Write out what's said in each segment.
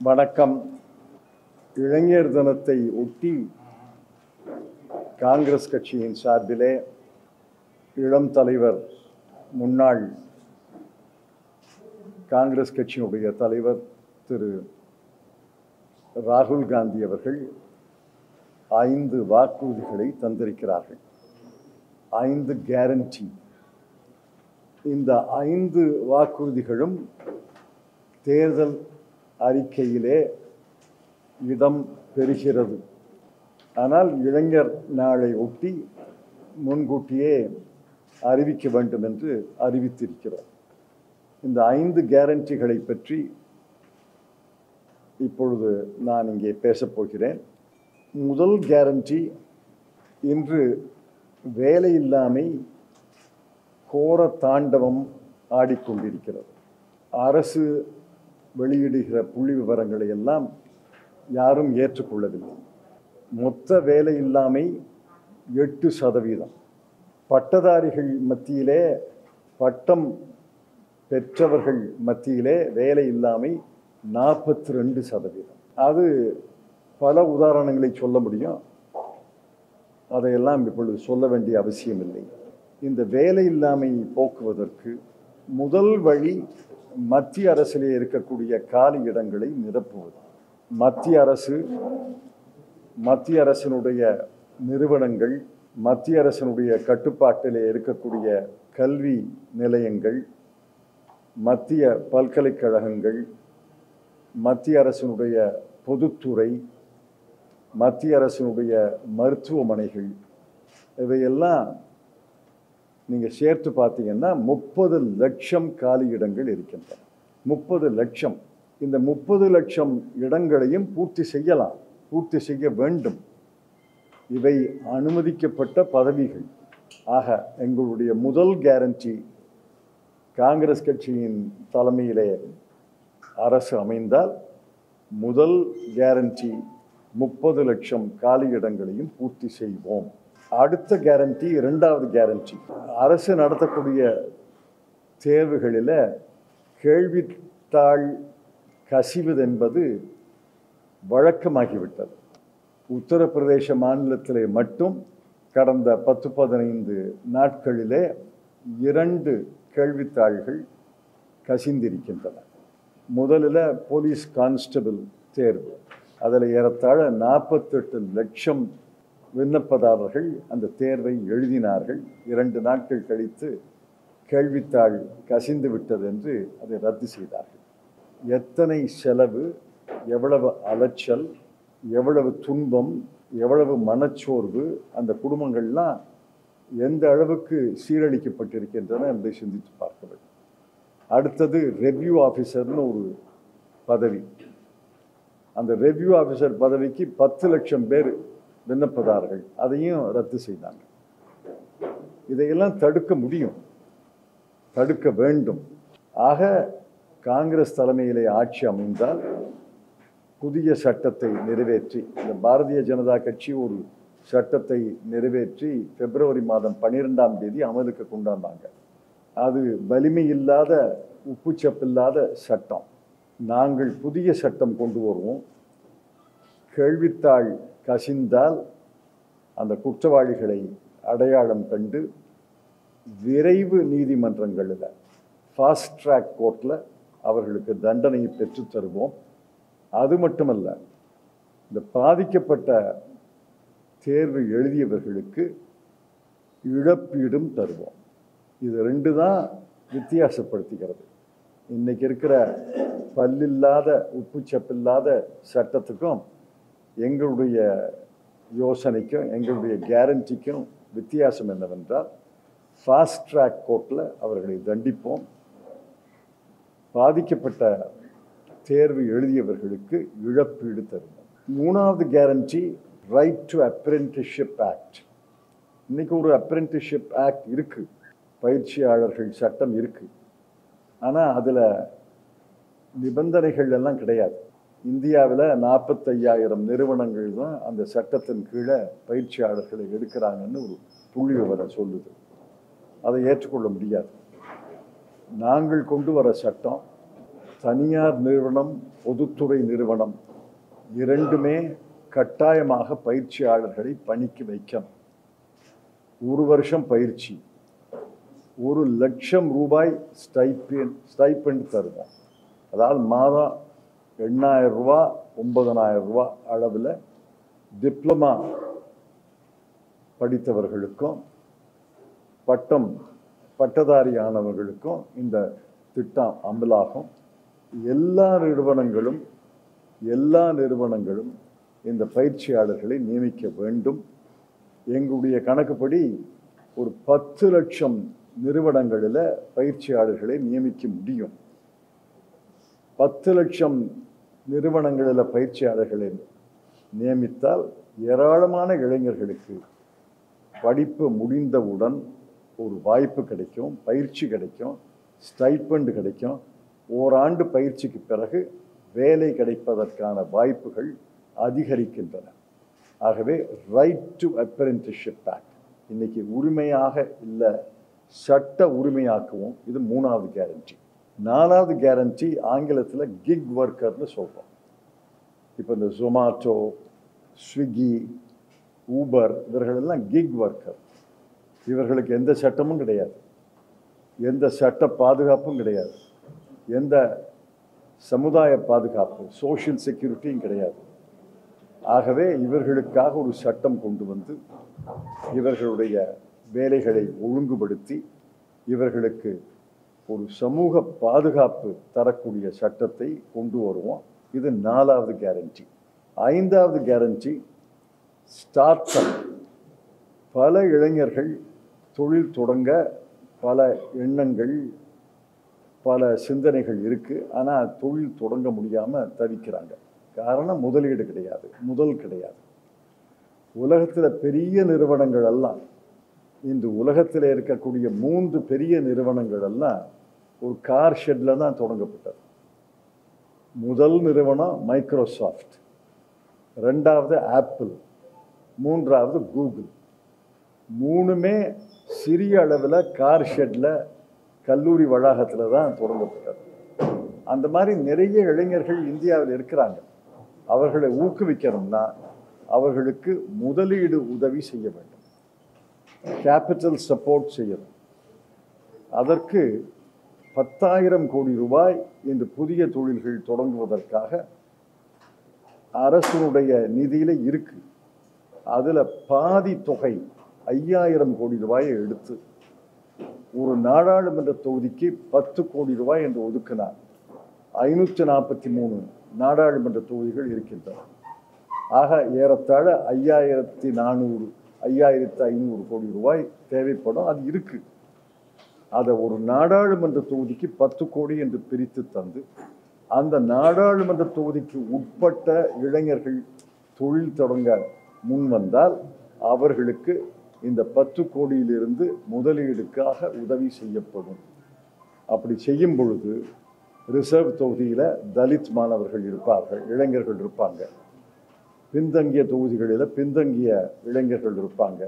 வணக்கம் இளைஞர் தினத்தை ஒட்டி காங்கிரஸ் கட்சியின் சார்பிலே இளம் தலைவர் முன்னாள் காங்கிரஸ் கட்சியினுடைய தலைவர் திரு ராகுல் காந்தி அவர்கள் ஐந்து வாக்குறுதிகளை தந்திருக்கிறார்கள் ஐந்து கேரண்டி இந்த ஐந்து வாக்குறுதிகளும் தேர்தல் அறிக்கையிலே இடம் பெறுகிறது ஆனால் இளைஞர் நாளை ஒட்டி முன்கூட்டியே அறிவிக்க வேண்டும் என்று அறிவித்திருக்கிறோம் இந்த ஐந்து கேரண்டிகளை பற்றி இப்பொழுது நான் இங்கே பேசப் போகிறேன் முதல் கேரண்டி இன்று வேலையில்லாமை கோர தாண்டவம் ஆடிக்கொண்டிருக்கிறது அரசு வெளியிடுகிற புள்ளி விவரங்களை எல்லாம் யாரும் ஏற்றுக்கொள்ளவில்லை மொத்த வேலையில்லாமை எட்டு சதவீதம் பட்டதாரிகள் மத்தியிலே பட்டம் பெற்றவர்கள் மத்தியிலே வேலை இல்லாமை நாற்பத்தி ரெண்டு சதவீதம் அது பல உதாரணங்களை சொல்ல முடியும் அதையெல்லாம் இப்பொழுது சொல்ல வேண்டிய அவசியம் இல்லை இந்த வேலை இல்லாமை போக்குவதற்கு முதல் வழி மத்திய அரசிலே இருக்கக்கூடிய காலி இடங்களை நிரப்புவது மத்திய அரசு மத்திய அரசினுடைய நிறுவனங்கள் மத்திய அரசினுடைய கட்டுப்பாட்டிலே இருக்கக்கூடிய கல்வி நிலையங்கள் மத்திய பல்கலைக்கழகங்கள் மத்திய அரசினுடைய பொதுத்துறை மத்திய அரசினுடைய மருத்துவமனைகள் இவையெல்லாம் நீங்கள் சேர்த்து பார்த்தீங்கன்னா முப்பது லட்சம் காலி இடங்கள் இருக்கின்றன முப்பது லட்சம் இந்த முப்பது லட்சம் இடங்களையும் பூர்த்தி செய்யலாம் பூர்த்தி செய்ய வேண்டும் இவை அனுமதிக்கப்பட்ட பதவிகள் ஆக எங்களுடைய முதல் கேரண்டி காங்கிரஸ் கட்சியின் தலைமையிலே அரசு அமைந்தால் முதல் கேரண்டி முப்பது லட்சம் காலி இடங்களையும் பூர்த்தி செய்வோம் அடுத்த கேரண்டி இரண்டாவது கேரண்டி அரசு நடத்தக்கூடிய தேர்வுகளில் கேள்வித்தாள் கசிவது என்பது வழக்கமாகிவிட்டது உத்தரப்பிரதேச மாநிலத்திலே மட்டும் கடந்த பத்து பதினைந்து நாட்களிலே இரண்டு கேள்வித்தாள்கள் கசிந்திருக்கின்றன முதலில் போலீஸ் கான்ஸ்டபிள் தேர்வு அதில் ஏறத்தாழ நாற்பத்தெட்டு லட்சம் விண்ணப்பதாரர்கள் அந்த தேர்வை எழுதினார்கள் இரண்டு நாட்கள் கழித்து கேள்வித்தாள் கசிந்து விட்டது என்று அதை ரத்து செய்தார்கள் எத்தனை செலவு எவ்வளவு அலைச்சல் எவ்வளவு துன்பம் எவ்வளவு மனச்சோர்வு அந்த குடும்பங்கள்லாம் எந்த அளவுக்கு சீரழிக்கப்பட்டிருக்கின்றன என்பதை சிந்தித்து பார்க்க வேண்டும் அடுத்தது ரெவ்யூ ஆஃபீஸர்னு ஒரு பதவி அந்த ரெவ்யூ ஆஃபீஸர் பதவிக்கு பத்து லட்சம் பேர் விண்ணப்பதாரர்கள் அதையும் ரத்து செய்தாங்க இதையெல்லாம் தடுக்க முடியும் தடுக்க வேண்டும் ஆக காங்கிரஸ் தலைமையிலே ஆட்சி அமைந்தால் புதிய சட்டத்தை நிறைவேற்றி இந்த பாரதிய ஜனதா கட்சி ஒரு சட்டத்தை நிறைவேற்றி பிப்ரவரி மாதம் பன்னிரெண்டாம் தேதி அமலுக்கு கொண்டாந்தாங்க அது வலிமை இல்லாத உப்புச்சப்பில்லாத சட்டம் நாங்கள் புதிய சட்டம் கொண்டு வருவோம் கேள்வித்தாள் கசிந்தால் அந்த குற்றவாளிகளை அடையாளம் கண்டு விரைவு நீதிமன்றங்களில் ஃபாஸ்ட் ட்ராக் கோர்ட்டில் அவர்களுக்கு தண்டனையை பெற்று தருவோம் அது மட்டுமல்ல இந்த பாதிக்கப்பட்ட தேர்வு எழுதியவர்களுக்கு இழப்பீடும் தருவோம் இது ரெண்டு தான் வித்தியாசப்படுத்திக்கிறது இன்னைக்கு இருக்கிற பல்லில்லாத உப்பு சப்பில்லாத சட்டத்துக்கும் எங்களுடைய யோசனைக்கும் எங்களுடைய கேரண்டிக்கும் வித்தியாசம் என்னவென்றால் ஃபாஸ்ட் ட்ராக் கோர்ட்டில் அவர்களை தண்டிப்போம் பாதிக்கப்பட்ட தேர்வு எழுதியவர்களுக்கு இழப்பீடு தருவோம் மூணாவது guarantee right to apprenticeship act இன்னைக்கு ஒரு அப்ரெண்டிஸ்ஷிப் ஆக்ட் இருக்கு பயிற்சியாளர்கள் சட்டம் இருக்கு ஆனால் அதில் நிபந்தனைகள் எல்லாம் கிடையாது இந்தியாவில் நாற்பத்தையாயிரம் நிறுவனங்கள் தான் அந்த சட்டத்தின் கீழே பயிற்சியாளர்களை எடுக்கிறாங்கன்னு ஒரு புள்ளி விவரம் சொல்லுது அதை ஏற்றுக்கொள்ள முடியாது நாங்கள் கொண்டு வர சட்டம் தனியார் நிறுவனம் பொதுத்துறை நிறுவனம் இரண்டுமே கட்டாயமாக பயிற்சியாளர்களை பணிக்கு வைக்கணும் ஒரு வருஷம் பயிற்சி ஒரு லட்சம் ரூபாய் ஸ்டைப்பெண்ட் ஸ்டைப்பெண்ட் தருவோம் அதாவது மாதம் எண்ணாயிரம் ரூபா ஒன்பதனாயிரம் ரூபா அளவில் டிப்ளமா படித்தவர்களுக்கும் பட்டம் பட்டதாரியானவர்களுக்கும் இந்த திட்டம் அமலாகும் எல்லா நிறுவனங்களும் எல்லா நிறுவனங்களும் இந்த பயிற்சியாளர்களை நியமிக்க வேண்டும் எங்களுடைய கணக்குப்படி ஒரு பத்து லட்சம் நிறுவனங்களில் பயிற்சியாளர்களை நியமிக்க முடியும் பத்து லட்சம் நிறுவனங்களில் பயிற்சியாளர்களை நியமித்தால் ஏராளமான இளைஞர்களுக்கு படிப்பு முடிந்தவுடன் ஒரு வாய்ப்பு கிடைக்கும் பயிற்சி கிடைக்கும் ஸ்டைப்பண்ட் கிடைக்கும் ஓராண்டு பயிற்சிக்கு பிறகு வேலை கிடைப்பதற்கான வாய்ப்புகள் அதிகரிக்கின்றன ஆகவே ரைட் டு அப்ரெண்டிஸ்ஷிப் ஆக்ட் இன்னைக்கு உரிமையாக இல்லை சட்ட உரிமையாக்குவோம் இது மூணாவது கேரண்டி நாலாவது கேரண்டி ஆங்கிலத்தில் கிக் ஒர்க்கர்னு சொல்கிறோம் இப்போ இந்த ஜொமாட்டோ ஸ்விக்கி ஊபர் இவர்களெல்லாம் கிக் ஒர்க்கர் இவர்களுக்கு எந்த சட்டமும் கிடையாது எந்த சட்ட பாதுகாப்பும் கிடையாது எந்த சமுதாய பாதுகாப்பு சோஷியல் செக்யூரிட்டியும் கிடையாது ஆகவே இவர்களுக்காக ஒரு சட்டம் கொண்டு வந்து இவர்களுடைய வேலைகளை ஒழுங்குபடுத்தி இவர்களுக்கு ஒரு சமூக பாதுகாப்பு தரக்கூடிய சட்டத்தை கொண்டு வருவோம் இது நாலாவது கேரண்டி ஐந்தாவது கேரண்டி ஸ்டார்ட் அப் பல இளைஞர்கள் தொழில் தொடங்க பல எண்ணங்கள் பல சிந்தனைகள் இருக்குது ஆனால் தொழில் தொடங்க முடியாமல் தவிக்கிறாங்க காரணம் முதலீடு கிடையாது முதல் கிடையாது உலகத்தில் பெரிய நிறுவனங்கள் எல்லாம் இந்த உலகத்தில் இருக்கக்கூடிய மூன்று பெரிய நிறுவனங்கள் எல்லாம் ஒரு கார் ஷெட்டில் தான் தொடங்கப்பட்டது முதல் நிறுவனம் மைக்ரோசாஃப்ட் ரெண்டாவது ஆப்பிள் மூன்றாவது கூகுள் மூணுமே சிறிய அளவில் கார் ஷெட்டில் கல்லூரி வளாகத்தில் தான் தொடங்கப்பட்டது அந்த மாதிரி நிறைய இளைஞர்கள் இந்தியாவில் இருக்கிறாங்க அவர்களை ஊக்குவிக்கணும்னா அவர்களுக்கு முதலீடு உதவி செய்ய வேண்டும் கேபிட்டல் சப்போர்ட் செய்யணும் அதற்கு பத்தாயிரம் கோடி ரூபாய் இந்த புதிய தொழில்கள் தொடங்குவதற்காக அரசனுடைய நிதியில் இருக்கு அதில் பாதி தொகை ஐயாயிரம் கோடி ரூபாயை எடுத்து ஒரு நாடாளுமன்ற தொகுதிக்கு பத்து கோடி ரூபாய் என்று ஒதுக்கினார் ஐநூற்றி நாற்பத்தி மூணு நாடாளுமன்ற தொகுதிகள் இருக்கின்றன ஆக ஏறத்தாழ ஐயாயிரத்தி நானூறு ஐயாயிரத்தி ஐநூறு கோடி ரூபாய் தேவைப்படும் அது இருக்கு அதை ஒரு நாடாளுமன்ற தொகுதிக்கு பத்து கோடி என்று பிரித்து தந்து அந்த நாடாளுமன்ற தொகுதிக்கு உட்பட்ட இளைஞர்கள் தொழில் தொடங்க முன் வந்தால் அவர்களுக்கு இந்த பத்து கோடியிலிருந்து முதலீடுக்காக உதவி செய்யப்படும் அப்படி செய்யும் பொழுது ரிசர்வ் தொகுதியில் தலித் மாணவர்கள் இருப்பார்கள் இளைஞர்கள் இருப்பாங்க பின்தங்கிய தொகுதிகளில் பின்தங்கிய இளைஞர்கள் இருப்பாங்க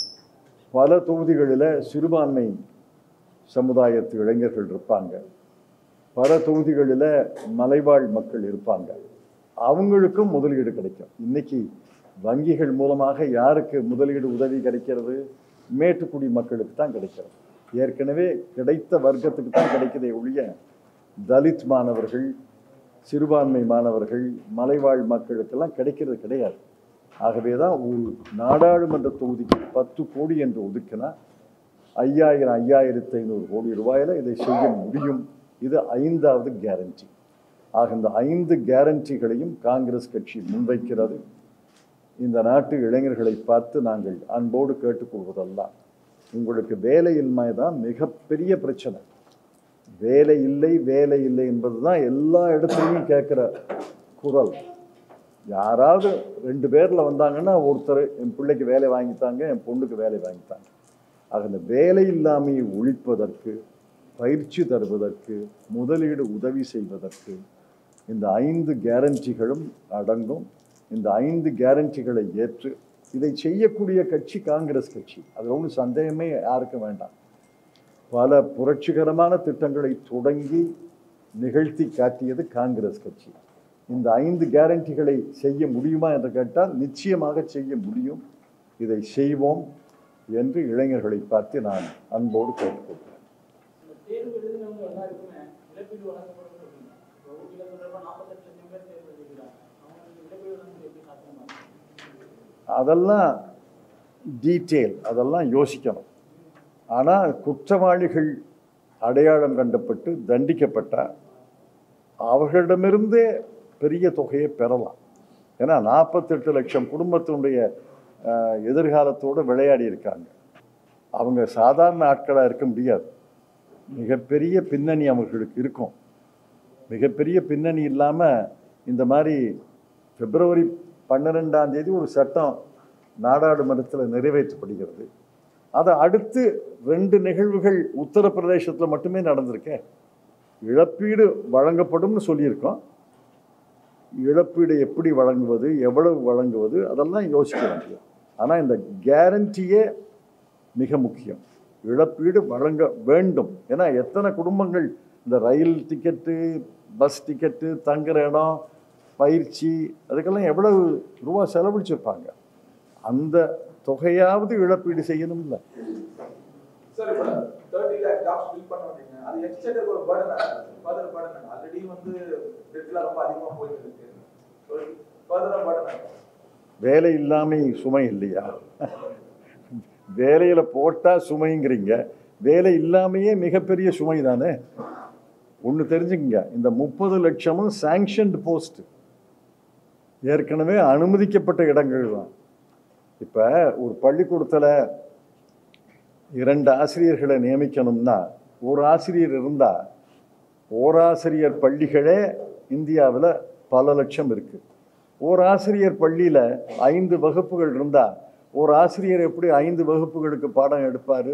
பல தொகுதிகளில் சிறுபான்மை சமுதாயத்து இளைஞர்கள் இருப்பாங்க பல தொகுதிகளில் மலைவாழ் மக்கள் இருப்பாங்க அவங்களுக்கும் முதலீடு கிடைக்கும் இன்னைக்கு வங்கிகள் மூலமாக யாருக்கு முதலீடு உதவி கிடைக்கிறது மேட்டுக்குடி மக்களுக்கு தான் கிடைக்கிறது ஏற்கனவே கிடைத்த வர்க்கத்துக்கு தான் கிடைக்கிறதே ஒழிய தலித் மாணவர்கள் சிறுபான்மை மாணவர்கள் மலைவாழ் மக்களுக்கெல்லாம் கிடைக்கிறது கிடையாது ஆகவே தான் ஒரு நாடாளுமன்ற தொகுதிக்கு பத்து கோடி என்று ஒதுக்கினா ஐயாயிரம் ஐயாயிரத்தி ஐநூறு கோடி ரூபாயில் இதை செய்ய முடியும் இது ஐந்தாவது கேரண்டி ஆக இந்த ஐந்து கேரண்டிகளையும் காங்கிரஸ் கட்சி முன்வைக்கிறது இந்த நாட்டு இளைஞர்களை பார்த்து நாங்கள் அன்போடு கேட்டுக்கொள்வதெல்லாம் உங்களுக்கு வேலையின்மை தான் மிகப்பெரிய பிரச்சனை வேலை இல்லை வேலை இல்லை என்பது தான் எல்லா இடத்துலையும் கேட்குற குரல் யாராவது ரெண்டு பேரில் வந்தாங்கன்னா ஒருத்தர் என் பிள்ளைக்கு வேலை வாங்கித்தாங்க என் பொண்ணுக்கு வேலை வாங்கித்தாங்க ஆக இந்த வேலை இல்லாமையை ஒழிப்பதற்கு பயிற்சி தருவதற்கு முதலீடு உதவி செய்வதற்கு இந்த ஐந்து கேரண்டிகளும் அடங்கும் இந்த ஐந்து கேரண்டிகளை ஏற்று இதை செய்யக்கூடிய கட்சி காங்கிரஸ் கட்சி அது ஒன்றும் சந்தேகமே யாருக்கும் வேண்டாம் பல புரட்சிகரமான திட்டங்களை தொடங்கி நிகழ்த்தி காட்டியது காங்கிரஸ் கட்சி இந்த ஐந்து கேரண்டிகளை செய்ய முடியுமா என்று கேட்டால் நிச்சயமாக செய்ய முடியும் இதை செய்வோம் என்று இளைஞர்களை பார்த்து நான் அன்போடு கேட்டுக்கொள்கிறேன் இந்த தேர்வு எழுதினவங்க எல்லாருக்குமே இழப்பீடு வழங்கப்படும் சொல்றீங்க இப்போ ஊட்டியில சொல்றப்ப நாற்பத்தெட்டு லட்சம் பேர் தேர்வு எழுதிக்கிறாங்க அவங்களுக்கு இழப்பீடு வழங்குறது எப்படி சாத்தியமா இருக்கு? அதெல்லாம் டீட்டெயில் அதெல்லாம் யோசிக்கணும் ஆனால் குற்றவாளிகள் அடையாளம் கண்டப்பட்டு தண்டிக்கப்பட்டால் அவர்களிடமிருந்தே பெரிய தொகையை பெறலாம் ஏன்னா நாற்பத்தெட்டு லட்சம் குடும்பத்தினுடைய அஹ், எதிர்காலத்தோடு விளையாடி இருக்காங்க அவங்க சாதாரண ஆட்களாக இருக்க முடியாது மிகப்பெரிய பின்னணி அவர்களுக்கு இருக்கும் மிகப்பெரிய பின்னணி இல்லாமல் இந்த மாதிரி பிப்ரவரி பன்னிரெண்டாம் தேதி ஒரு சட்டம் நாடாளுமன்றத்தில் நிறைவேற்றப்படுகிறது அதை அடுத்து ரெண்டு நிகழ்வுகள் உத்தரப்பிரதேசத்தில் மட்டுமே நடந்திருக்கே இழப்பீடு வழங்கப்படும்னு சொல்லியிருக்கோம் இழப்பீடு எப்படி வழங்குவது எவ்வளவு வழங்குவது அதெல்லாம் யோசிக்க வேண்டியது ஆனால் இந்த கேரண்டியே மிக முக்கியம் இழப்பீடு வழங்க வேண்டும் ஏன்னா எத்தனை குடும்பங்கள் இந்த ரயில் டிக்கெட்டு பஸ் டிக்கெட்டு தங்குற இடம் பயிற்சி அதுக்கெல்லாம் எவ்வளவு ரூபா செலவழிச்சிருப்பாங்க அந்த தொகையாவது இழப்பீடு செய்யணும்ல சார் இப்போ தேர்ட்டி லேக் ஜாப்ஸ் ஃபில் பண்ண வந்தீங்க அது எக்ஸ்டெண்டட் ஒரு பர்டன் ஃபர்தர் பர்டன் ஆல்ரெடி வந்து டெட்லாம் ரொம்ப அதிகமாக போயிட்டு இருக்கு ஃபர்தராக பர்டன் வேலை இல்லாமை சுமை இல்லையா வேலையில் போட்டால் சுமைங்கிறீங்க வேலை இல்லாமையே மிகப்பெரிய சுமை தானே ஒன்று தெரிஞ்சுக்கங்க இந்த முப்பது லட்சமும் சாங்ஷன்டு போஸ்ட் ஏற்கனவே அனுமதிக்கப்பட்ட இடங்கள் தான் இப்போ ஒரு பள்ளிக்கூடத்தில் இரண்டு ஆசிரியர்களை நியமிக்கணும்னா ஒரு ஆசிரியர் இருந்தால் ஓராசிரியர் பள்ளிகளே இந்தியாவில் பல லட்சம் இருக்குது ஒரு ஆசிரியர் பள்ளியில் ஐந்து வகுப்புகள் இருந்தால் ஒரு ஆசிரியர் எப்படி ஐந்து வகுப்புகளுக்கு பாடம் எடுப்பார்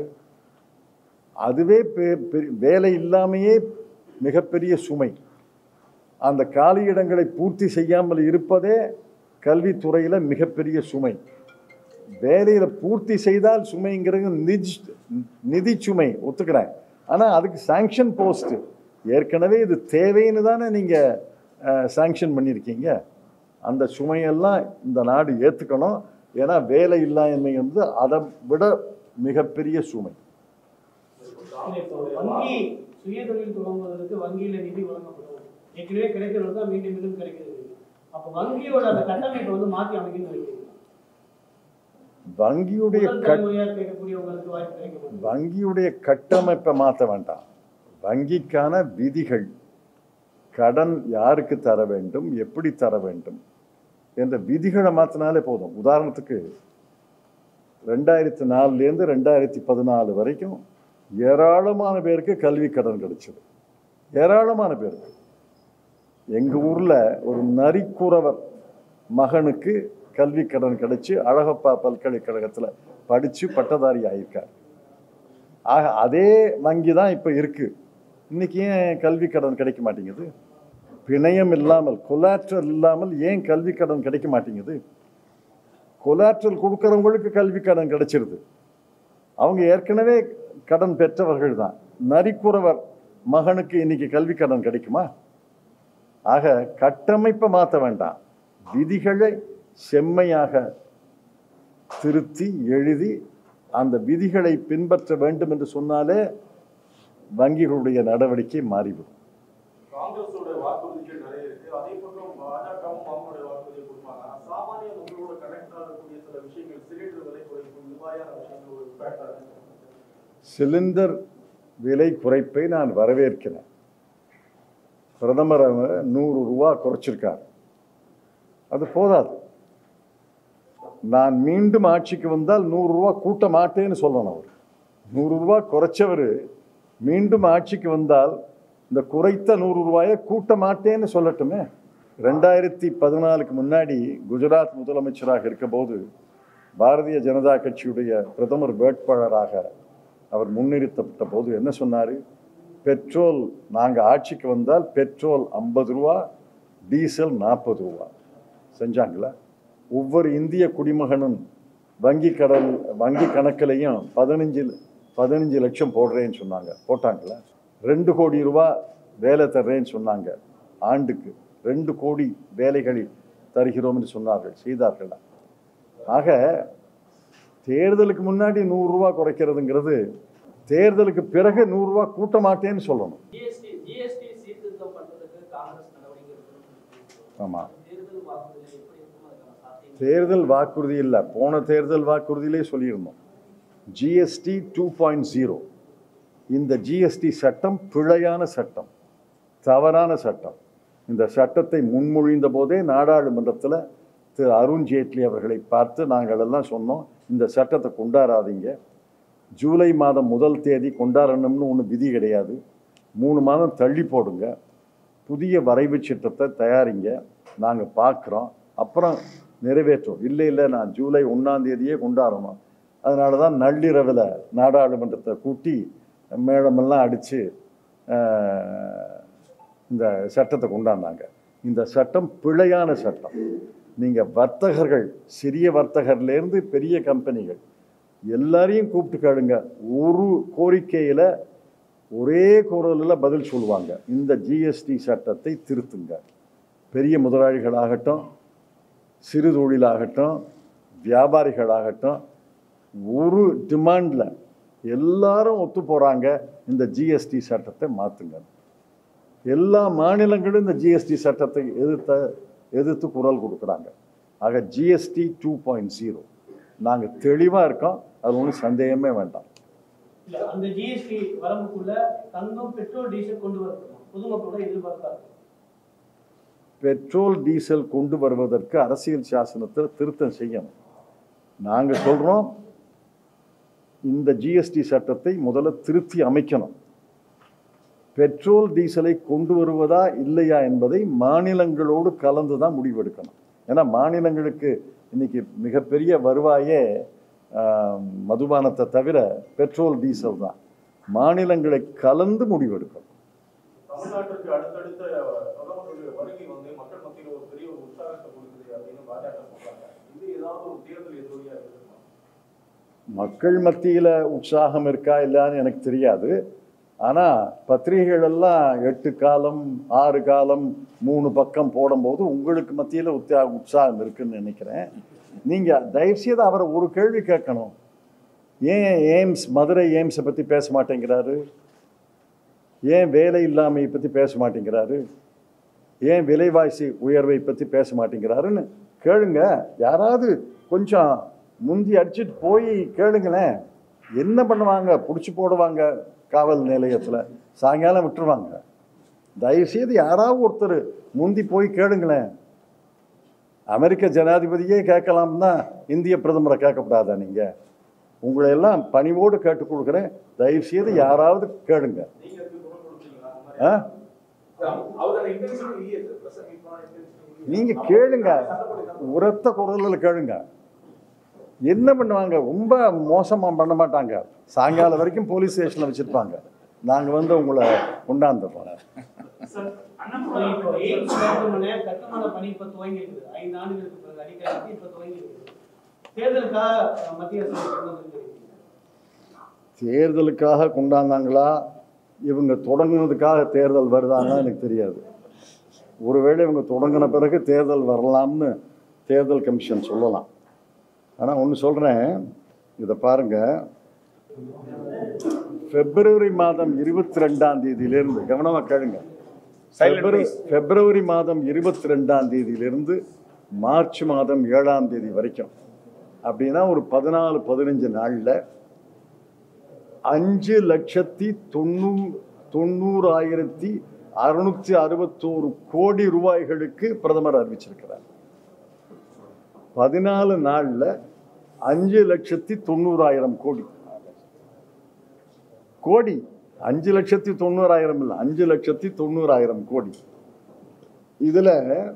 அதுவே பெ- பெரிய- வேலை இல்லாமையே மிகப்பெரிய சுமை அந்த காலியிடங்களை பூர்த்தி செய்யாமல் இருப்பதே கல்வித்துறையில் மிகப்பெரிய சுமை வேலையில் பூர்த்தி செய்தால் சுமைங்கிறது நிதி நிதி சுமை ஒத்துக்கிறேன் ஆனால் அதுக்கு சாங்ஷன் போஸ்ட்டு ஏற்கனவே இது தேவைன்னு தானே நீங்கள் சாங்ஷன் பண்ணியிருக்கீங்க அந்த சுமையெல்லாம் இந்த நாடு ஏற்றுக்கணும் ஏன்னா வேலை இல்லாமை வந்து அதை விட மிகப்பெரிய சுமை இல்ல, இப்போ வங்கி சுயதொழில் துவங்குவதற்கு வங்கியில நிதி வழங்கப்படும் ஏற்கனவே கிடைக்கிறது தான் மீண்டும் மீண்டும் கிடைக்கிறது அப்போ வங்கியோட அந்த கட்டமைப்பை வந்து மாற்றி அமைக்கணும்னு நினைக்கிறீங்க வங்கியுடைய முதல் கட் தலைமுறையா கேட்கக்கூடியவங்களுக்கு வாய்ப்பு கிடைக்கும் வங்கியுடைய கட்டமைப்பை மாற்ற வேண்டாம் வங்கிக்கான விதிகள் கடன் யாருக்கு தர வேண்டும் எப்படி தர வேண்டும் என்ற விதிகளை மாற்றினாலே போதும் உதாரணத்துக்கு ரெண்டாயிரத்தி நாலுலேருந்து ரெண்டாயிரத்தி பதினாலு வரைக்கும் ஏராளமான பேருக்கு கல்வி கடன் கிடைச்சது ஏராளமான பேருக்கு எங்கள் ஊரில் ஒரு நரிக்குறவர் மகனுக்கு கல்வி கடன் கிடைச்சு அழகப்பா பல்கலைக்கழகத்தில் படித்து பட்டதாரி ஆயிருக்கார் ஆக அதே வங்கி தான் இப்போ இருக்கு இன்னைக்கு ஏன் கல்வி கடன் கிடைக்க மாட்டேங்குது பிணையம் இல்லாமல் கொலாட்ரல் இல்லாமல் ஏன் கல்வி கடன் கிடைக்க மாட்டேங்குது கொலாட்ரல் கொடுக்குறவங்களுக்கு கல்வி கடன் கிடைச்சிருது அவங்க ஏற்கனவே கடன் பெற்றவர்கள் தான் நரிக்குறவர் மகனுக்கு இன்னைக்கு கல்வி கடன் கிடைக்குமா ஆக கட்டமைப்பை மாற்ற வேண்டாம் விதிகளை செம்மையாக திருத்தி எழுதி அந்த விதிகளை பின்பற்ற வேண்டும் என்று சொன்னாலே வங்கிகளுடைய நடவடிக்கை மாறிவிடும் காங்கிரஸோட வாக்குறுதிகள் நிறைய இருக்கு அதே போன்று பாஜகவும் அவங்களுடைய வாக்குறுதியை கொடுப்பாங்க ஆனா சாமானிய மக்களோட கனெக்ட் ஆகக்கூடிய சில விஷயங்கள் சிலிண்டர் விலை குறைப்பு இந்த மாதிரியான விஷயங்கள் ஒரு ஃபேக்டர் சிலிண்டர் விலை குறைப்பை நான் வரவேற்கிறேன் பிரதமர் அவங்க நூறு ரூபா குறைச்சிருக்கார் அது போதாது நான் மீண்டும் ஆட்சிக்கு வந்தால் நூறு ரூபா கூட்ட மாட்டேன்னு சொல்லணும் அவர் நூறு ரூபா குறைச்சவர் மீண்டும் ஆட்சிக்கு வந்தால் இந்த குறைத்த நூறு ரூபாயை கூட்ட மாட்டேன்னு சொல்லட்டுமே ரெண்டாயிரத்தி பதினாலுக்கு முன்னாடி குஜராத் முதலமைச்சராக இருக்கபோது பாரதிய ஜனதா கட்சியுடைய பிரதமர் வேட்பாளராக அவர் முன்னிறுத்தப்பட்ட போது என்ன சொன்னார் பெட்ரோல் நாங்கள் ஆட்சிக்கு வந்தால் பெட்ரோல் ஐம்பது ரூபா டீசல் நாற்பது ரூபா செஞ்சாங்களா ஒவ்வொரு இந்திய குடிமகனும் வங்கி கடன் வங்கி கணக்கிலையும் பதினஞ்சு பதினஞ்சு லட்சம் போடுறேன்னு சொன்னாங்க போட்டாங்களா ரெண்டு கோடி ரூபா வேலை தர்றேன்னு சொன்னாங்க ஆண்டுக்கு ரெண்டு கோடி வேலைகளை தருகிறோம் என்று சொன்னார்கள் செய்தார்களா ஆக தேர்தலுக்கு முன்னாடி நூறுரூவா குறைக்கிறதுங்கிறது தேர்தலுக்கு பிறகு நூறுரூவா கூட்ட மாட்டேன்னு சொல்லணும் ஜிஎஸ்டி ஜிஎஸ்டி சீர்திருத்தம் பண்றதுக்கு காங்கிரஸ் நடவடிக்கை எடுக்கணும். ஆமாம் தேர்தல் வாக்குறுதி எப்படி இருக்கும் அதுக்கான சாத்தியம் தேர்தல் வாக்குறுதி இல்லை போன தேர்தல் வாக்குறுதியிலே சொல்லியிருந்தோம் ஜிஎஸ்டி டூ பாயிண்ட் ஜீரோ இந்த ஜிஎஸ்டி சட்டம் பிழையான சட்டம் தவறான சட்டம் இந்த சட்டத்தை முன்மொழிந்த போதே நாடாளுமன்றத்தில் திரு அருண் ஜேட்லி அவர்களை பார்த்து நாங்கள் எல்லாம் சொன்னோம் இந்த சட்டத்தை கொண்டாடாதீங்க ஜூலை மாதம் முதல் தேதி கொண்டாடணும்னு ஒன்றும் விதி கிடையாது மூணு மாதம் தள்ளி போடுங்க புதிய வரைவு சட்டத்தை தயாரிங்க நாங்கள் பார்க்குறோம் அப்புறம் நிறைவேற்றும் இல்லை இல்லை நான் ஜூலை ஒன்றாம் தேதியே கொண்டாடணும் அதனால தான் நள்ளிரவில் நாடாளுமன்றத்தை கூட்டி மேளமெல்லாம் அடித்து இந்த சட்டத்தை கொண்டாந்தாங்க இந்த சட்டம் பிழையான சட்டம் நீங்கள் வர்த்தகர்கள் சிறிய வர்த்தகர்லேருந்து பெரிய கம்பெனிகள் எல்லாரையும் கூப்பிட்டு கேளுங்க ஒரு கோரிக்கையில் ஒரே குரலில் பதில் சொல்லுவாங்க இந்த ஜிஎஸ்டி சட்டத்தை திருத்துங்க பெரிய முதலாளிகளாகட்டும் சிறு தொழிலாகட்டும் வியாபாரிகளாகட்டும் ஒரு டிமாண்டில் எல்லாரும் ஒத்து போகிறாங்க இந்த ஜிஎஸ்டி சட்டத்தை மாற்றுங்க எல்லா மாநிலங்களும் இந்த ஜிஎஸ்டி சட்டத்தை எதிர்த்த எதிர்த்து குரல் கொடுக்குறாங்க ஆக ஜிஎஸ்டி டூ பாயிண்ட் ஜீரோ நாங்கள் தெளிவாக இருக்கோம் அது ஒன்றும் சந்தேகமே வேண்டாம் இல்ல அந்த ஜிஎஸ்டி வரம்புக்குள்ள தங்கம் பெட்ரோல் டீசல் கொண்டு வரணும் பொதுமக்களோட எதிர்பார்ப்பாங்க பெட்ரோல் டீசல் கொண்டு வருவதற்கு அரசியல் சாசனத்தில் திருத்தம் செய்யணும் நாங்கள் சொல்கிறோம் இந்த ஜிஎஸ்டி சட்டத்தை முதல்ல திருத்தி அமைக்கணும் பெட்ரோல் டீசலை கொண்டு வருவதா இல்லையா என்பதை மாநிலங்களோடு கலந்து தான் முடிவெடுக்கணும் ஏன்னா மாநிலங்களுக்கு இன்னைக்கு மிகப்பெரிய வருவாயே ஆஹ், மதுபானத்தை தவிர பெட்ரோல் டீசல் தான் மாநிலங்களை கலந்து முடிவெடுக்கணும் தமிழ்நாட்டிற்கு அடுத்தடுத்த பிரதமருடைய வருகை வந்து மக்கள் மத்தியில் ஒரு பெரிய ஒரு உற்சாகத்தை கொடுக்குது அப்படின்னு பாஜக சொல்றாங்க இது ஏதாவது ஒரு தேர்தல் எதிரொலியா இருக்குமா மக்கள் மத்தியில் உற்சாகம் இருக்கா இல்லையான்னு எனக்கு தெரியாது ஆனால் பத்திரிகைகள் எல்லாம் எட்டு காலம் ஆறு காலம் மூணு பக்கம் போடும்போது உங்களுக்கு மத்தியில் உத்தா உற்சாகம் இருக்குன்னு நினைக்கிறேன் நீங்கள் தயவுசெய்து அவரை ஒரு கேள்வி கேட்கணும் ஏன் எய்ம்ஸ் மதுரை எய்ம்ஸை பற்றி பேச மாட்டேங்கிறாரு ஏன் வேலை இல்லாமையை பற்றி பேச மாட்டேங்கிறாரு ஏன் விலைவாசி உயர்வை பற்றி பேச மாட்டேங்கிறாருன்னு கேளுங்க யாராவது கொஞ்சம் முந்தி அடிச்சுட்டு போய் கேளுங்களேன் என்ன பண்ணுவாங்க பிடிச்சி போடுவாங்க காவல் நிலையத்தில் சாயங்காலம் விட்டுருவாங்க தயவுசெய்து யாராவது ஒருத்தர் முந்தி போய் கேளுங்களேன் அமெரிக்க ஜனாதிபதியே கேட்கலாம்னா இந்திய பிரதமரை கேட்கக்கூடாதா நீங்கள் உங்களை எல்லாம் பணிவோடு கேட்டுக் கொடுக்குறேன் தயவுசெய்து யாராவது கேளுங்க நீங்க அதுக்கு குரல் கொடுப்பீங்களா அந்த மாதிரி? ஆ அவரோட இன்டென்ஷன் இல்லையே சார் பிரசன் மீட்மான இன்டென்ஷன் நீங்க கேளுங்க உரத்த குரலில் கேளுங்க என்ன பண்ணுவாங்க ரொம்ப மோசமா பண்ண மாட்டாங்க சாயங்காலம் வரைக்கும் போலீஸ் ஸ்டேஷன்ல வச்சிருப்பாங்க நாங்க வந்து உங்களை கொண்டாந்துடுறோம் இப்போ எய்ம்ஸ் மருத்துவமனை கட்டுமான பணி இப்ப துவங்கி இருக்குது ஐந்து ஆண்டுகளுக்கு பிறகு அடிக்கடி இப்ப துவங்கி இருக்குது தேர்தலுக்காக அஹ், மத்திய அரசு கொண்டு வந்திருக்கிறீங்க தேர்தலுக்காக கொண்டாந்தாங்களா இவங்க தொடங்குனதுக்காக தேர்தல் வருதான்னு எனக்கு தெரியாது ஒருவேளை இவங்க தொடங்கின பிறகு தேர்தல் வரலாம்னு தேர்தல் கமிஷன் சொல்லலாம் ஆனால் ஒன்று சொல்கிறேன் இதை பாருங்க பிப்ரவரி மாதம் இருபத்தி ரெண்டாம் தேதியிலிருந்து கவனமாக கேளுங்க பிப்ரவரி பிப்ரவரி மாதம் இருபத்தி ரெண்டாம் தேதியிலிருந்து மார்ச் மாதம் ஏழாம் தேதி வரைக்கும் அப்படின்னா ஒரு பதினாலு பதினஞ்சு நாளில் அஞ்சு லட்சத்தி தொண்ணூ தொண்ணூறாயிரத்தி அறுநூத்தி அறுபத்தோரு கோடி ரூபாய்களுக்கு பிரதமர் அறிவிச்சிருக்கிறார் பதினாலு நாள்ல அஞ்சு லட்சத்தி தொண்ணூறாயிரம் கோடி கோடி அஞ்சு லட்சத்தி தொண்ணூறாயிரம் இல்லை அஞ்சு லட்சத்தி தொண்ணூறாயிரம் கோடி இதுல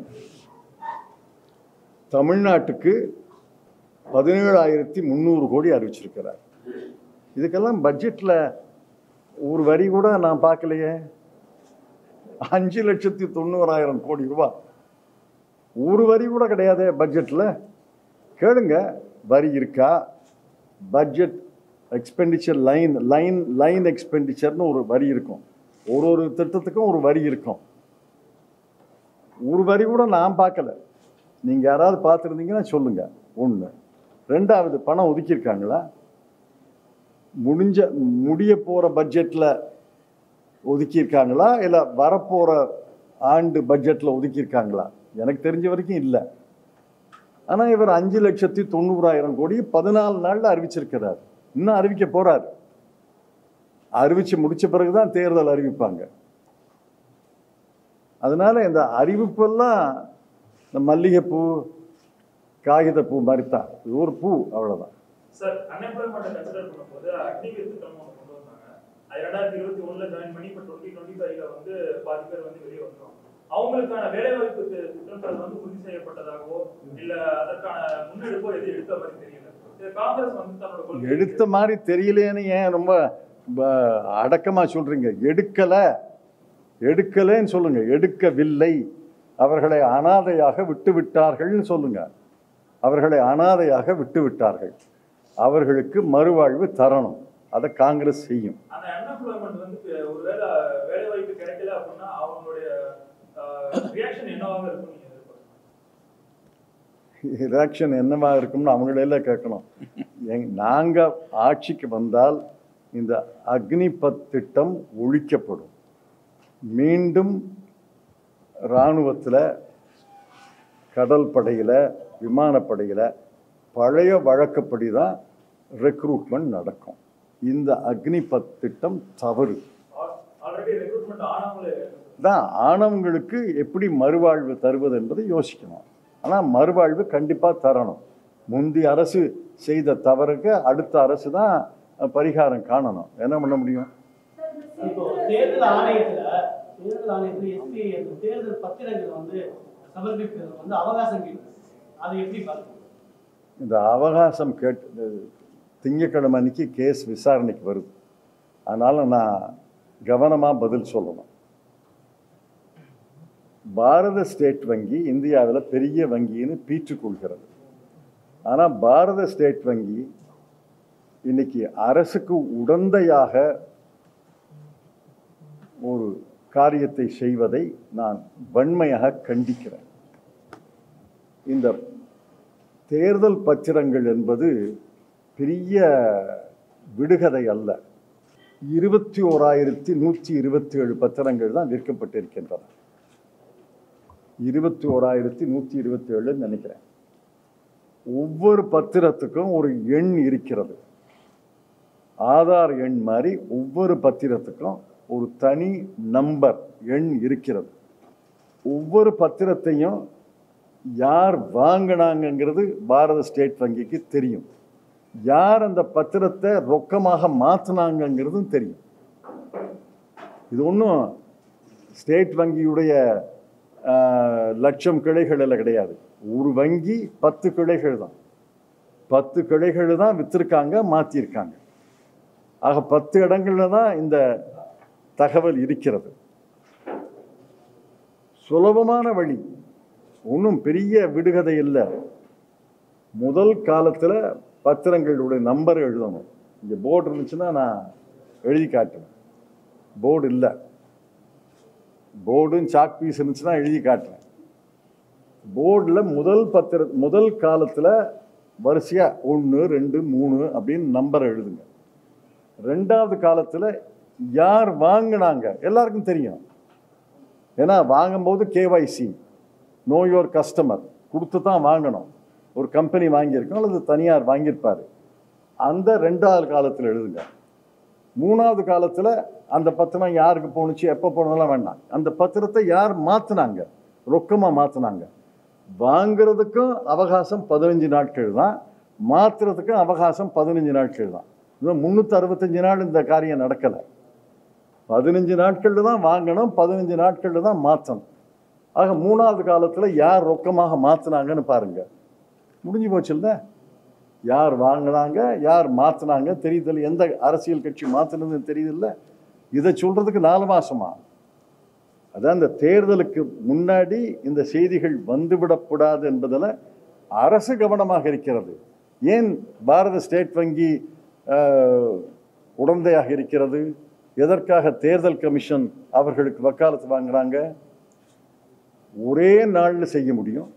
தமிழ்நாட்டுக்கு பதினேழாயிரத்தி முந்நூறு கோடி அறிவிச்சிருக்கிறார் இதுக்கெல்லாம் பட்ஜெட்டில் ஒரு வரி கூட நான் பார்க்கலையே அஞ்சு லட்சத்தி தொண்ணூறாயிரம் கோடி ரூபாய் ஒரு வரி கூட கிடையாதே பட்ஜெட்டில் கேளுங்க வரி இருக்கா budget expenditure line line line எக்ஸ்பெண்டிச்சர்னு ஒரு வரி இருக்கும் ஒரு ஒரு திட்டத்துக்கும் ஒரு வரி இருக்கும் ஒரு வரி கூட நான் பார்க்கல நீங்கள் யாராவது பார்த்துருந்தீங்கன்னா சொல்லுங்க ஒன்று ரெண்டாவது பணம் ஒதுக்கியிருக்காங்களா முடிஞ்ச முடிய போகிற பட்ஜெட்டில் ஒதுக்கியிருக்காங்களா இல்லை வரப்போகிற ஆண்டு பட்ஜெட்டில் ஒதுக்கியிருக்காங்களா எனக்கு தெரிஞ்ச வரைக்கும் இல்லை ஆனால் இவர் அஞ்சு லட்சத்தி தொண்ணூறாயிரம் கோடி பதினாலு நாளில் அறிவிச்சிருக்கிறார் இன்னும் அறிவிக்க போறார் அறிவிச்சு முடிச்ச பிறகு தான் தேர்தல் அறிவிப்பாங்க அதனால இந்த அறிவிப்பெல்லாம் இந்த மல்லிகைப்பூ காகிதப்பூ மாதிரி தான் இது ஒரு பூ அவ்வளவுதான் சார் அன்எம்ப்ளாய்மெண்ட் கன்சிடர் பண்ணும்போது அக்னிவீர் திட்டம் ஒன்று கொண்டு வந்தாங்க அது ரெண்டாயிரத்தி இருபத்தி ஒண்ணுல ஜாயின் பண்ணி இப்போ டுவெண்ட்டி டுவெண்ட்டி ஃபைவ்ல வந்து பாதி பேர் வந்து வெளியே வந்துரும் அவங்களுக்கான வேலைவாய்ப்பு தி- திட்டங்கள் வந்து உறுதி செய்யப்பட்டதாகவோ இல்ல அதற்கான முன்னெடுப்போ எதுவும் எடுத்த மாதிரி தெரியல இது காங்கிரஸ் வந்து தன்னோட கொள்கை எடுத்த மாதிரி தெரியலேன்னு ஏன் ரொம்ப ப- அடக்கமா சொல்றீங்க எடுக்கல எடுக்கலைன்னு சொல்லுங்க எடுக்கவில்லை அவர்களை அனாதையாக விட்டு விட்டார்கள்னு சொல்லுங்க அவர்களை அனாதையாக விட்டு விட்டார்கள் அவர்களுக்கு மறுவாழ்வு தரணும் அதை காங்கிரஸ் செய்யும் அந்த அன்எம்ப்ளாய்மெண்ட் வந்து இப்ப ஒருவேளை வேலைவாய்ப்பு கிடைக்கல அப்படின்னா அவங்களுடைய ரியாக்ஷன் என்னவாக இருக்கும் நீங்க எதிர்பார்க்கறீங்க ரியாக்ஷன் என்னவா இருக்கும்னு அவங்களெல்லாம் கேட்கணும் எங் நாங்கள் ஆட்சிக்கு வந்தால் இந்த அக்னிபத் திட்டம் ஒழிக்கப்படும் மீண்டும் இராணுவத்தில் கடல் படையில் விமானப்படையில் பழைய வழக்கப்படி தான் ரெக்ரூட்மெண்ட் நடக்கும் இந்த அக்னிபத் திட்டம் தவறு ஆல்ரெடி ரெக்ரூட்மெண்ட் ஆனவங்களே தான் ஆணவங்களுக்கு எப்படி மறுவாழ்வு தருவது என்பதை யோசிக்கணும் ஆனால் மறுவாழ்வு கண்டிப்பாக தரணும் முந்தைய அரசு செய்த தவறுக்கு அடுத்த அரசு தான் பரிகாரம் காணணும் என்ன பண்ண முடியும் இப்போ தேர்தல் ஆணையத்துல தேர்தல் ஆணையத்துல எஸ்பி தேர்தல் பத்திரங்கள் வந்து சமர்ப்பிப்பது வந்து அவகாசம் கேட்குது அதை எப்படி பார்க்கணும் இந்த அவகாசம் கேட்டு திங்கக்கிழமை அன்னைக்கு கேஸ் விசாரணைக்கு வருது அதனால் நான் கவனமாக பதில் சொல்லணும் பாரத ஸ்டேட் வங்கி இந்தியாவில் பெரிய வங்கின்னு பீற்றுக்கொள்கிறது ஆனால் பாரத ஸ்டேட் வங்கி இன்னைக்கு அரசுக்கு உடந்தையாக ஒரு காரியத்தை செய்வதை நான் வன்மையாக கண்டிக்கிறேன் இந்த தேர்தல் பத்திரங்கள் என்பது பெரிய விடுகதை அல்ல இருபத்தி ஓராயிரத்தி நூற்றி இருபத்தி ஏழு பத்திரங்கள் தான் விற்கப்பட்டிருக்கின்றன இருபத்தி ஓராயிரத்தி நூற்றி இருபத்தி ஏழுன்னு நினைக்கிறேன் ஒவ்வொரு பத்திரத்துக்கும் ஒரு எண் இருக்கிறது ஆதார் எண் மாதிரி ஒவ்வொரு பத்திரத்துக்கும் ஒரு தனி நம்பர் எண் இருக்கிறது ஒவ்வொரு பத்திரத்தையும் யார் வாங்கினாங்கங்கிறது பாரத ஸ்டேட் வங்கிக்கு தெரியும் யார் அந்த பத்திரத்தை ரொக்கமாக மாற்றினாங்கங்கிறதும் தெரியும் இது ஒன்றும் ஸ்டேட் வங்கியுடைய ஆஹ், லட்சம் கிளைகள் எல்லாம் கிடையாது ஒரு வங்கி பத்து கிளைகள் தான் பத்து கிளைகள் தான் வித்திருக்காங்க மாற்றிருக்காங்க ஆக பத்து இடங்கள்ல தான் இந்த தகவல் இருக்கிறது சுலபமான வழி ஒன்றும் பெரிய விடுகதை இல்லை முதல் காலத்தில் பத்திரங்களுடைய நம்பர் எழுதணும் இங்கே போர்டு இருந்துச்சுன்னா நான் எழுதி காட்டுவேன் போர்டு இல்லை போர்டும் சாக் பீஸ் இருந்துச்சுன்னா எழுதி காட்டுறேன் போர்டில் முதல் பத்திர முதல் காலத்தில் வரிசையாக ஒன்று ரெண்டு மூணு அப்படின்னு நம்பர் எழுதுங்க ரெண்டாவது காலத்தில் யார் வாங்கினாங்க எல்லாருக்கும் தெரியும் ஏன்னா வாங்கும்போது கேவைசி நோ யுவர் கஸ்டமர் கொடுத்து தான் வாங்கணும் ஒரு கம்பெனி வாங்கியிருக்கோம் அல்லது தனியார் வாங்கியிருப்பார் அந்த ரெண்டாவது காலத்தில் எழுதுங்க மூணாவது காலத்தில் அந்த பத்திரம் யாருக்கு போணுச்சு எப்போ போனதெல்லாம் வேண்டாம் அந்த பத்திரத்தை யார் மாற்றினாங்க ரொக்கமாக மாற்றினாங்க வாங்குறதுக்கும் அவகாசம் பதினஞ்சு நாட்கள் தான் மாற்றுறதுக்கும் அவகாசம் பதினஞ்சு நாட்கள் தான் இன்னும் முந்நூற்றி அறுபத்தஞ்சு நாள் இந்த காரியம் நடக்கலை பதினஞ்சு நாட்களில் தான் வாங்கணும் பதினஞ்சு நாட்களில் தான் மாற்றணும் ஆக மூணாவது காலத்தில் யார் ரொக்கமாக மாற்றினாங்கன்னு பாருங்க முடிஞ்சு போச்சுல்ல யார் வாங்கினாங்க யார் மாற்றினாங்க தெரியுதில்ல எந்த அரசியல் கட்சி மாற்றினதுன்னு தெரியுதில்ல இதை சொல்றதுக்கு நாலு மாசமா அதான் இந்த தேர்தலுக்கு முன்னாடி இந்த செய்திகள் வந்துவிடக்கூடாது என்பதில் அரசு கவனமாக இருக்கிறது ஏன் பாரத ஸ்டேட் வங்கி ஆஹ், உடந்தையாக இருக்கிறது எதற்காக தேர்தல் கமிஷன் அவர்களுக்கு வக்காலத்து வாங்குறாங்க ஒரே நாளில் செய்ய முடியும்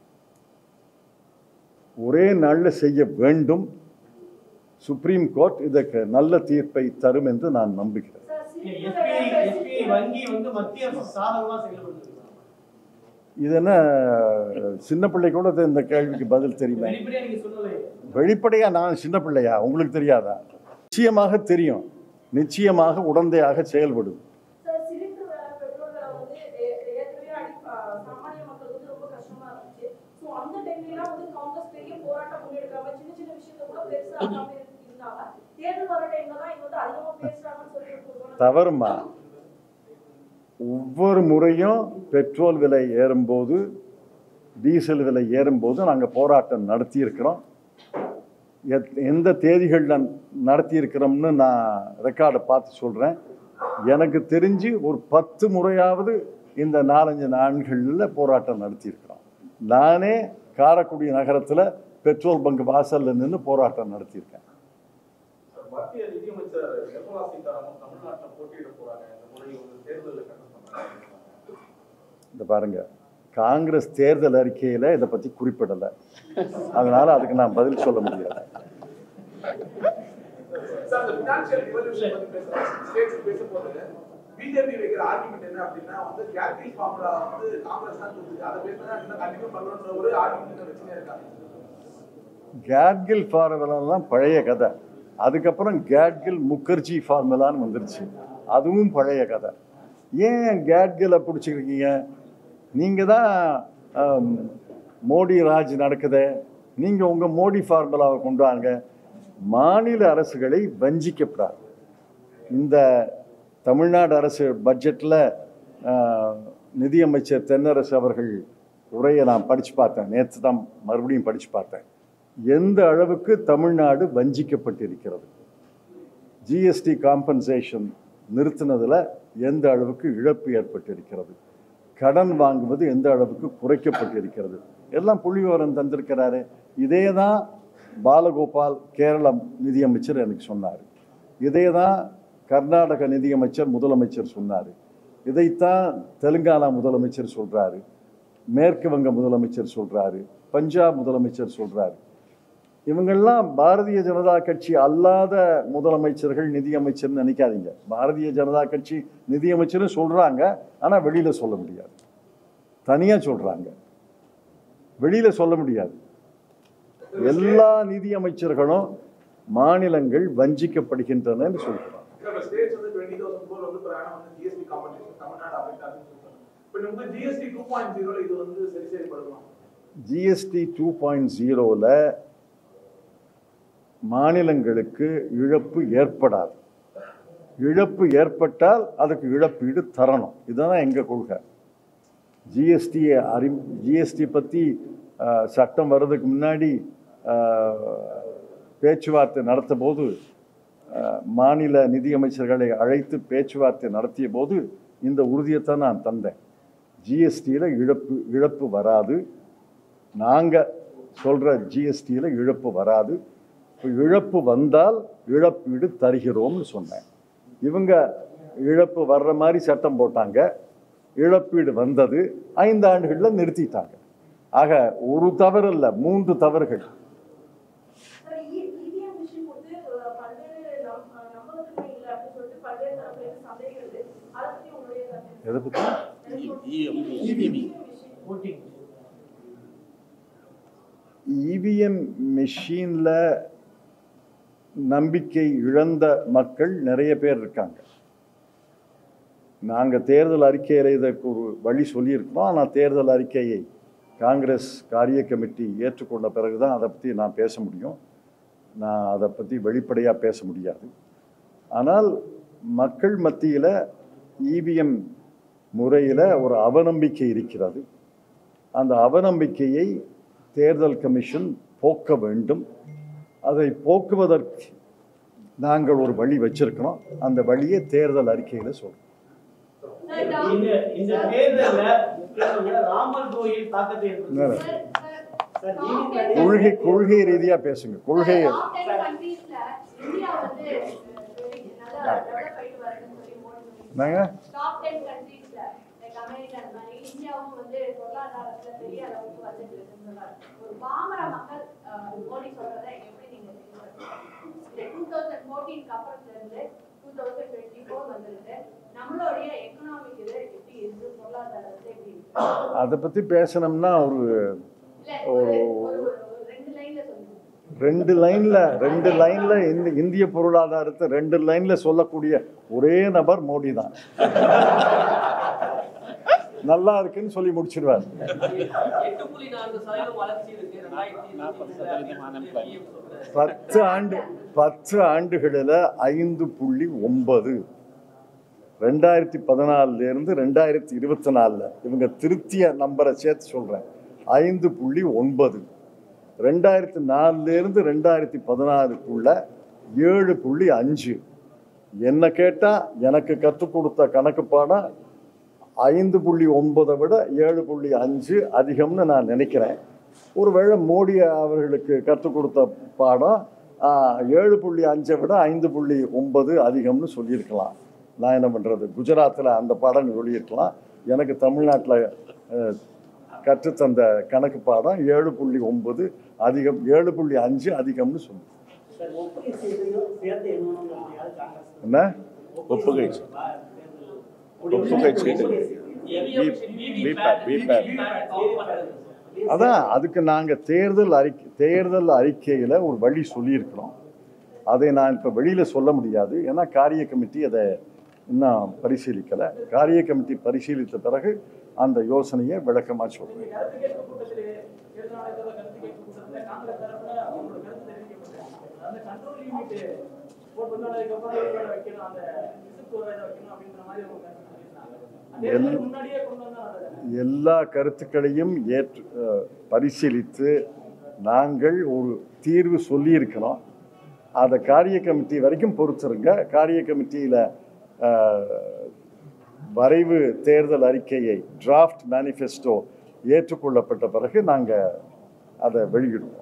ஒரே நாளில் செய்ய வேண்டும் சுப்ரீம் கோர்ட் இதற்கு நல்ல தீர்ப்பை தரும் என்று நான் நம்புகிறேன் எஸ்பிஐ எஸ்பிஐ வங்கி வந்து மத்திய அரசு சாதகமா செயல்படுது இது என்ன சின்ன பிள்ளை கூட இந்த கேள்விக்கு பதில் தெரியுமா வெளிப்படையா நீங்க சொல்லலையே வெளிப்படையா நான் சின்ன பிள்ளையா உங்களுக்கு தெரியாதா நிச்சயமாக தெரியும் நிச்சயமாக உடந்தையாக செயல்படும் சார் சிலிண்டர் விலை பெட்ரோல் விலை வந்து ஏ- ஏற்கனவே அடி ஆ, சாமானிய மக்களுக்கு வந்து ரொம்ப கஷ்டமா இருந்துச்சு ஸோ அந்த டைம்லாம் வந்து காங்கிரஸ் பெரிய போராட்டம் முன்னெடுக்காம சின்ன சின்ன விஷயத்த கூட பெருசாக்காம இருந்தாங்க தேர்தல் வர டைம்ல தான் இங்க வந்து அதிகமா பேசுறாங்கன்னு சொல்லி ஒரு பொதுவான தவறுமா ஒவ்வொரு முறையும் பெட்ரோல் விலை ஏறும்போது டீசல் விலை ஏறும்போது நாங்கள் போராட்டம் நடத்தியிருக்கிறோம் எத்- எந்த தேதிகளில் நடத்தியிருக்கிறோம்னு நான் ரெக்கார்டை பார்த்து சொல்கிறேன் எனக்கு தெரிஞ்சு ஒரு பத்து முறையாவது இந்த நாலஞ்சு நாட்களில் போராட்டம் நடத்தியிருக்கிறோம் நானே காரைக்குடி நகரத்தில் பெட்ரோல் பங்க் வாசல்ல நின்று போராட்டம் நடத்தியிருக்கேன் மத்திய நிதியமைச்சர் நிர்மலா சீதாராமன் தமிழ்நாட்டில் போட்டியிட போறாங்க இந்த முறை வந்து தேர்தலில் கண்டனம் பண்றாங்க இந்த பாருங்க காங்கிரஸ் தேர்தல் அறிக்கையில இதை பத்தி குறிப்பிடலை அதனால அதுக்கு நான் பதில் சொல்ல முடியாது சார் இந்த ஃபினான்ஷியல் ரிவல்யூஷன் பத்தி பேசுறோம் ஸ்டேட்ஸ் பேசும்போது பிஜேபி வைக்கிற ஆர்குமெண்ட் என்ன அப்படின்னா வந்து கேட்கில் ஃபார்முலா வந்து காங்கிரஸ் தான் கொடுக்குது அதை பேசி தான் இன்னும் கண்டினியூ பண்ணணுன்ற ஒரு ஆர்குமெண்ட் வச்சுனே இருக்காங்க கேட்கில் ஃபார்முலாலாம் பழைய கதை அதுக்கப்புறம் கேட்கில் முகர்ஜி ஃபார்முலான்னு வந்துருச்சு அதுவும் பழைய கதை ஏன் கேட்கிலை பிடிச்சிருக்கீங்க நீங்கள் தான் ஆம், மோடி ராஜ் நடக்குதே நீங்கள் உங்கள் மோடி ஃபார்முலாவை கொண்டு வாங்க மாநில அரசுகளை வஞ்சிக்கப்படாது இந்த தமிழ்நாடு அரசு பட்ஜெட்டில் நிதியமைச்சர் தென்னரசு அவர்கள் உரையை நான் படித்து பார்த்தேன் நேற்று தான் மறுபடியும் படித்து பார்த்தேன் எந்த அளவுக்கு தமிழ்நாடு வஞ்சிக்கப்பட்டிருக்கிறது ஜிஎஸ்டி காம்பன்சேஷன் நிறுத்தினதில் எந்த அளவுக்கு இழப்பு ஏற்பட்டிருக்கிறது கடன் வாங்குவது எந்த அளவுக்கு குறைக்கப்பட்டிருக்கிறது எல்லாம் புள்ளி விவரம் தந்திருக்கிறாரு இதே தான் பாலகோபால் கேரளம் நிதியமைச்சர் எனக்கு சொன்னார் இதே தான் கர்நாடக நிதியமைச்சர் முதலமைச்சர் சொன்னார் இதைத்தான் தெலுங்கானா முதலமைச்சர் சொல்றாரு மேற்கு வங்க முதலமைச்சர் சொல்றாரு பஞ்சாப் முதலமைச்சர் சொல்றாரு இவங்கெல்லாம் பாரதிய ஜனதா கட்சி அல்லாத முதலமைச்சர்கள் நிதியமைச்சர்னு நினைக்காதீங்க பாரதிய ஜனதா கட்சி நிதியமைச்சரும் சொல்றாங்க ஆனா வெளியில சொல்ல முடியாது தனியா சொல்றாங்க வெளியில சொல்ல முடியாது எல்லா நிதியமைச்சர்களும் மாநிலங்கள் வஞ்சிக்கப்படுகின்றனன்னு சொல்றாங்க நம்ம ஸ்டேட்ஸ் வந்து டுவெண்ட்டி தௌசண்ட் ஃபோர் வந்து per annum வந்து ஜிஎஸ்டி காம்பன்சேஷன் தமிழ்நாடு அஃபெக்ட் ஆகுதுன்னு சொல்றாங்க இப்போ நம்ம ஜிஎஸ்டி டூ பாயிண்ட் ஜீரோல இது வந்து சரி செய்யப்படுமா ஜிஎஸ்டி டூ பாயிண்ட் ஜீரோவில் மாநிலங்களுக்கு இழப்பு ஏற்படாது இழப்பு ஏற்பட்டால் அதுக்கு இழப்பீடு தரணும் இதுதான் எங்கள் கொள்கை ஜிஎஸ்டியை அறி ஜிஎஸ்டி பற்றி சட்டம் வர்றதுக்கு முன்னாடி ஆஹ், பேச்சுவார்த்தை நடத்த போது ஆஹ், மாநில நிதியமைச்சர்களை அழைத்து பேச்சுவார்த்தை நடத்திய போது இந்த உறுதியைத்தான் நான் தந்தேன் ஜிஎஸ்டியில் இழப்பு இழப்பு வராது நாங்கள் சொல்கிற ஜிஎஸ்டியில் இழப்பு வராது இப்போ இழப்பு வந்தால் இழப்பீடு தருகிறோம்னு சொன்னேன் இவங்க இழப்பு வர்ற மாதிரி சட்டம் போட்டாங்க இழப்பீடு வந்தது ஐந்து ஆண்டுகளில் நிறுத்திட்டாங்க ஆக ஒரு தவறு இல்லை மூன்று தவறுகள் சார் இவிஎம் மிஷின் கொடுத்து அஹ், பல்வேறு நம் அஹ், நம்பகத்தன்மை இல்லை அப்படின்னு சொல்லிட்டு பல்வேறு தரப்புல இருந்து சந்தேகம் இருக்கு அதை பத்தி உங்களுடைய கருத்து எதை பற்றி இவிஎம் மிஷின் ஓட்டிங் இவிஎம் மெஷினில் நம்பிக்கை இழந்த மக்கள் நிறைய பேர் இருக்காங்க நாங்கள் தேர்தல் அறிக்கையில் இதற்கு ஒரு வழி சொல்லியிருக்கோம் ஆனால் தேர்தல் அறிக்கையை காங்கிரஸ் காரிய கமிட்டி ஏற்றுக்கொண்ட பிறகு தான் அதை பற்றி நான் பேச முடியும் நான் அதை பற்றி வெளிப்படையாக பேச முடியாது ஆனால் மக்கள் மத்தியில் இவிஎம் முறையில் ஒரு அவநம்பிக்கை இருக்கிறது அந்த அவநம்பிக்கையை தேர்தல் கமிஷன் போக்க வேண்டும் அதை போக்குவதற்கு நாங்கள் ஒரு வழி வச்சிருக்கிறோம் அந்த வழியை தேர்தல் அறிக்கையில் சொல்றோம் இந்த இந்த தேர்தல்ல முக்கியமாக ராமர் கோயில் தாக்கத்தை ஏற்படுத்தும் சார் நீங்க கொள்கை கொள்கை ரீதியா பேசுங்க கொள்கை டாப் 10 கண்ட்ரீஸ்ல இந்தியா வந்து நல்லா டெவலப் ஆயிட்டு வருதுன்னு என்னங்க டாப் டென் கண்ட்ரீஸ்ல லைக் அமெரிக்கா அந்த மாதிரி இந்தியாவும் வந்து பொருளாதாரத்துல பெரிய அளவுக்கு வந்துட்டு இருக்குன்னு சொல்றாரு ஒரு பாமர மக்கள் அஹ், மோடி சொல்றதை எப்படி நீங்க டூ தௌசண்ட் ஃபோர்டீன்க்கு அப்புறத்துல இருந்து டூ தௌசண்ட் டுவெண்ட்டி ஃபோர் வந்திருக்கு நம்மளுடைய எக்கனாமிக் இது எப்படி இருக்கு பொருளாதாரத்தை எப்படி இருக்கு அதை பற்றி பேசணும்னா ஒரு இல்ல ஒரு ஒரு ஒரு ரெண்டு லைன்ல சொல்லுங்க ரெண்டு லைன்ல ரெண்டு லைன்ல இந்த இந்திய பொருளாதாரத்தை ரெண்டு லைன்ல சொல்லக்கூடிய ஒரே நபர் மோடி தான் நல்லா இருக்குன்னு சொல்லி முடிச்சிடுவார் எட்டு புள்ளி நான்கு சதவீதம் வளர்ச்சி இருக்கு ரெண்டாயிரத்தி இருபத்தி பத்து ஆண்டு பத்து ஆண்டுகளில் ஐந்து புள்ளி ஒன்பது ரெண்டாயிரத்தி பதினாலுல இருந்து ரெண்டாயிரத்தி இருபத்தி நாலில் இவங்க திருத்திய நம்பரை சேர்த்து சொல்கிறேன் ஐந்து புள்ளி ஒன்பது ரெண்டாயிரத்தி நாலுலேருந்து ரெண்டாயிரத்தி பதினாறுக்குள்ள ஏழு புள்ளி அஞ்சு என்ன கேட்டால் எனக்கு கற்றுக் கொடுத்த கணக்கு பாடம் ஐந்து புள்ளி ஒன்பதை விட ஏழு புள்ளி அஞ்சு அதிகம்னு நான் நினைக்கிறேன் ஒருவேளை மோடி அவர்களுக்கு கற்றுக் கொடுத்த பாடம் ஆஹ், ஏழு புள்ளி அஞ்சை விட ஐந்து புள்ளி ஒன்பது அதிகம்னு சொல்லியிருக்கலாம் நான் என்ன பண்ணுறது குஜராத்தில் அந்த பாடம் சொல்லியிருக்கலாம் எனக்கு தமிழ்நாட்டில் கற்றுத்தந்த கணக்கு பாடம் ஏழு புள்ளி ஒன்பது அதிகம் ஏழு புள்ளி அஞ்சு அதிகம்னு சொல்லு சார் ஒப்புகை செய்தியும் சேர்த்து எண்ணணுங்கிறது காங்கிரஸ் என்ன ஒப்புகை ஒப்புகை செய்து அதான் அதுக்கு நாங்கள் தேர்தல் அறிக்கை தேர்தல் அறிக்கையில் ஒரு வழி சொல்லியிருக்கிறோம் அதை நான் இப்போ வெளியில் சொல்ல முடியாது ஏன்னா காரிய கமிட்டி அதை இன்னும் பரிசீலிக்கலை காரிய கமிட்டி பரிசீலித்த பிறகு அந்த யோசனையை விளக்கமாக சொல்கிறேன் கருத்து கேட்பு கூட்டத்திலே தேர்தல் ஆணையத்தோட கருத்து கேட்பு கூட்டத்துல காங்கிரஸ் தரப்புல அவங்களோட கருத்து தெரிவிக்கப்பட்டது அந்த கண்ட்ரோல் லிமிட் போட் பண்ணதுக்கு அப்புறம் இதை வைக்கணும் அந்த ரிசிப்ட் ஒரு இதை வைக்கணும் அப்படின்ற மாதிரி அவங்க கருத்து சொல்லியிருந்தாங்க அந்த தேர்தலுக்கு முன்னாடியே கொண்டு வந்தா நல்லது எல்லா கருத்துக்களையும் ஏற்று அஹ், பரிசீலித்து நாங்கள் ஒரு தீர்வு சொல்லியிருக்கிறோம் அதை காரிய கமிட்டி வரைக்கும் பொறுத்துருங்க காரிய கமிட்டியில் வரைவு தேர்தல் அறிக்கையை டிராஃப்ட் மேனிஃபெஸ்டோ ஏற்றுக்கொள்ளப்பட்ட பிறகு நாங்கள் அதை வெளியிடுவோம்